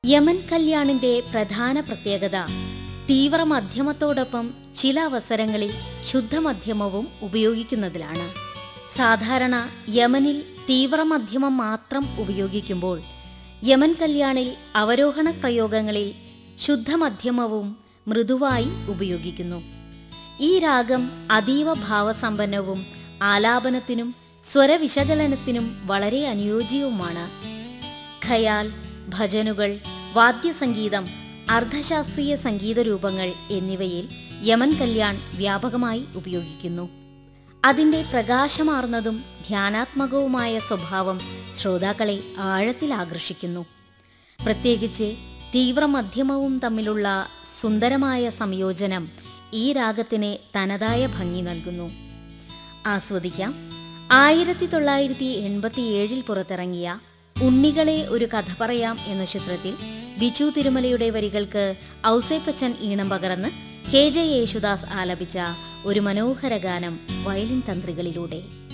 Yemen കല്യാണിന്റെ പ്രധാന പ്രത്യേകത തീവ്രമധ്യമത്തോടൊപ്പം ചില അവസരങ്ങളിൽ ശുദ്ധമധ്യമവും ഉപയോഗിക്കുന്നതിലാണ് സാധാരണ യമനിൽ തീവ്രമധ്യമം മാത്രം ഉപയോഗിക്കുമ്പോൾ യമൻ കല്യാണിൽ അവരോഹണ പ്രയോഗങ്ങളിൽ ശുദ്ധമധ്യമവും മൃദുവായി ഉപയോഗിക്കുന്നു ഈ രാഗം അതീവ ഭാവസമ്പന്നവും ആലാപനത്തിനും സ്വരവിശകലനത്തിനും വളരെ അനുയോജ്യവുമാണ് ഖയാൽ ഭജനുകൾ വാദ്യസംഗീതം അർദ്ധശാസ്ത്രീയ സംഗീത രൂപങ്ങൾ എന്നിവയിൽ യമൻ കല്യാൺ വ്യാപകമായി ഉപയോഗിക്കുന്നു അതിൻ്റെ പ്രകാശമാർന്നതും ധ്യാനാത്മകവുമായ സ്വഭാവം ശ്രോതാക്കളെ ആഴത്തിൽ ആകർഷിക്കുന്നു പ്രത്യേകിച്ച് തീവ്രമധ്യമവും തമ്മിലുള്ള സുന്ദരമായ സംയോജനം ഈ രാഗത്തിന് തനതായ ഭംഗി നൽകുന്നു ആസ്വദിക്കാം ആയിരത്തി തൊള്ളായിരത്തി എൺപത്തിയേഴിൽ പുറത്തിറങ്ങിയ ഉണ്ണികളെ ഒരു കഥ പറയാം എന്ന ചിത്രത്തിൽ ബിജു തിരുമലയുടെ വരികൾക്ക് ഔസേപ്പച്ചൻ ഈണം പകർന്ന് കെ ജെ യേശുദാസ് ആലപിച്ച ഒരു മനോഹര ഗാനം വയലിൻ തന്ത്രികളിലൂടെ